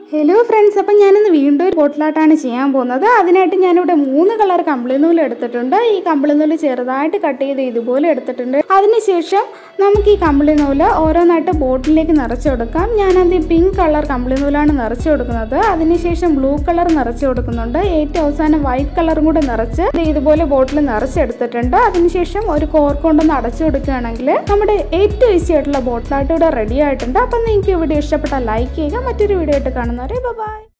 hello friends അപ്പം ഞാനിന്ന് വീണ്ടും ഒരു ബോട്ടിലാട്ടാണ് ചെയ്യാൻ പോകുന്നത് അതിനായിട്ട് ഞാനിവിടെ മൂന്ന് കളർ കമ്പിളി നൂല് എടുത്തിട്ടുണ്ട് ഈ കമ്പിളി നൂല് ചെറുതായിട്ട് കട്ട് ചെയ്ത് ഇതുപോലെ എടുത്തിട്ടുണ്ട് അതിനുശേഷം നമുക്ക് ഈ കമ്പിളി നൂല് ഓരോന്നായിട്ട് ബോട്ടിലേക്ക് നിറച്ച് കൊടുക്കാം ഞാനത് പിങ്ക് കളർ കമ്പിളി നൂലാണ് നിറച്ച് കൊടുക്കുന്നത് അതിനുശേഷം ബ്ലൂ കളർ നിറച്ച് കൊടുക്കുന്നുണ്ട് ഏറ്റവും അവസാനം വൈറ്റ് കളറും കൂടെ നിറച്ച് ഇത് ഇതുപോലെ ബോട്ടിൽ നിറച്ചെടുത്തിട്ടുണ്ട് അതിനുശേഷം ഒരു കോർക്ക് കൊണ്ടൊന്ന് അടച്ചു കൊടുക്കുകയാണെങ്കിൽ നമ്മുടെ ഏറ്റവും ഈസി ആയിട്ടുള്ള ബോട്ടിലായിട്ട് ഇവിടെ റെഡി ആയിട്ടുണ്ട് അപ്പം നിങ്ങൾക്ക് ഈ വീഡിയോ ഇഷ്ടപ്പെട്ടാൽ ലൈക്ക് ചെയ്യുക മറ്റൊരു വീഡിയോ ആയിട്ട് കാണുന്നവരെ ബൈ